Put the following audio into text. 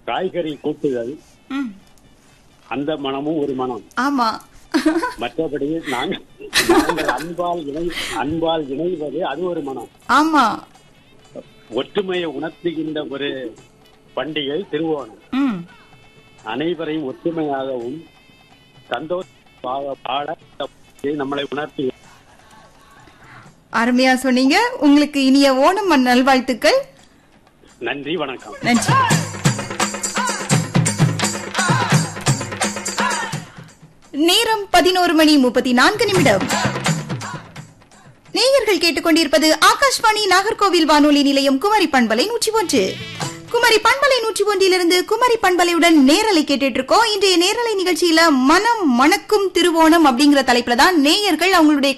காய்கறி கூட்டுதல் ம். அந்த மனமும் ஒரு மனம் ஆமா மற்றபடி நாங்கள் நாங்கள் அன்பால் இணை அன்பால் இணைவது அது ஒரு மனம் ஆமா ஒற்றுமையை உணர்த்துகின்ற ஒரு பண்டிகை திருவோணம் ம் அனைவரையும் ஒற்றுமையாகவும் சந்தோஷமாக பாட இந்த பண்டிகை நம்மளை உணர்த்தி அருமையா சொன்னீங்க உங்களுக்கு இனிய ஓணம் நல்வாழ்த்துக்கள் நன்றி வணக்கம் நன்றி நேரம் பதினோரு மணி முப்பத்தி நான்கு நிமிடம் நேயர்கள் கேட்டுக்கொண்டிருப்பது ஆகாஷ்வாணி நாகர்கோவில் வானொலி நிலையம் குமரி பண்பலை நூற்றி ஒன்று குமரி பண்பலை நூற்றி ஒன்றிலிருந்து குமரி பண்பலையுடன் நேரலை கேட்டுட்டு இருக்கோம் இன்றைய நேரலை நிகழ்ச்சியில மனம் மணக்கும் திருவோணம் அப்படிங்கிற தலைப்புல தான் நேயர்கள் அவங்களுடைய